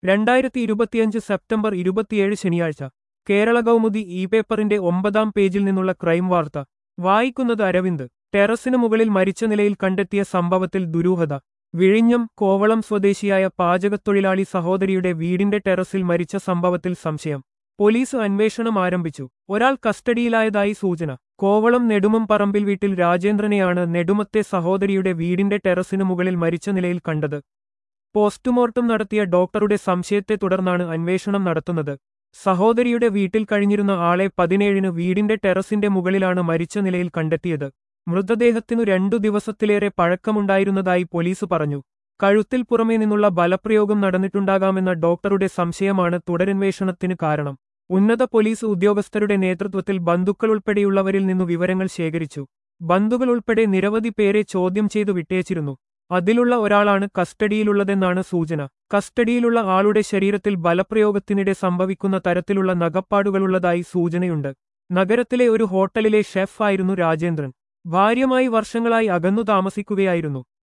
രണ്ടായിരത്തി ഇരുപത്തിയഞ്ച് സെപ്റ്റംബർ ഇരുപത്തിയേഴ് ശനിയാഴ്ച കേരള കൗമുദി ഇ പേപ്പറിന്റെ ഒമ്പതാം പേജിൽ നിന്നുള്ള ക്രൈം വാർത്ത വായിക്കുന്നത് അരവിന്ദ് ടെറസിനു മുകളിൽ മരിച്ച നിലയിൽ കണ്ടെത്തിയ സംഭവത്തിൽ ദുരൂഹത വിഴിഞ്ഞം കോവളം സ്വദേശിയായ പാചകത്തൊഴിലാളി സഹോദരിയുടെ വീടിന്റെ ടെറസിൽ മരിച്ച സംഭവത്തിൽ സംശയം പോലീസ് അന്വേഷണം ആരംഭിച്ചു ഒരാൾ കസ്റ്റഡിയിലായതായി സൂചന കോവളം നെടുമം പറമ്പിൽ വീട്ടിൽ രാജേന്ദ്രനെയാണ് നെടുമത്തെ സഹോദരിയുടെ വീടിന്റെ ടെറസിനു മുകളിൽ മരിച്ച നിലയിൽ കണ്ടത് പോസ്റ്റ്മോർട്ടം നടത്തിയ ഡോക്ടറുടെ സംശയത്തെ തുടർന്നാണ് അന്വേഷണം നടത്തുന്നത് സഹോദരിയുടെ വീട്ടിൽ കഴിഞ്ഞിരുന്ന ആളെ പതിനേഴിന് വീടിന്റെ ടെറസിന്റെ മുകളിലാണ് മരിച്ച നിലയിൽ കണ്ടെത്തിയത് മൃതദേഹത്തിനു രണ്ടു ദിവസത്തിലേറെ പഴക്കമുണ്ടായിരുന്നതായി പോലീസ് പറഞ്ഞു കഴുത്തിൽ പുറമേ നിന്നുള്ള ബലപ്രയോഗം നടന്നിട്ടുണ്ടാകാമെന്ന ഡോക്ടറുടെ സംശയമാണ് തുടരന്വേഷണത്തിന് കാരണം ഉന്നത പോലീസ് ഉദ്യോഗസ്ഥരുടെ നേതൃത്വത്തിൽ ബന്ധുക്കൾ ഉൾപ്പെടെയുള്ളവരിൽ നിന്നു വിവരങ്ങൾ ശേഖരിച്ചു ബന്ധുക്കൾ ഉൾപ്പെടെ നിരവധി പേരെ ചോദ്യം ചെയ്തു വിട്ടേച്ചിരുന്നു അതിലുള്ള ഒരാളാണ് കസ്റ്റഡിയിലുള്ളതെന്നാണ് സൂചന കസ്റ്റഡിയിലുള്ള ആളുടെ ശരീരത്തിൽ ബലപ്രയോഗത്തിനിടെ സംഭവിക്കുന്ന തരത്തിലുള്ള നഖപ്പാടുകളുള്ളതായി സൂചനയുണ്ട് നഗരത്തിലെ ഒരു ഹോട്ടലിലെ ഷെഫ് ആയിരുന്നു രാജേന്ദ്രൻ ഭാര്യമായി വർഷങ്ങളായി അകന്നു താമസിക്കുകയായിരുന്നു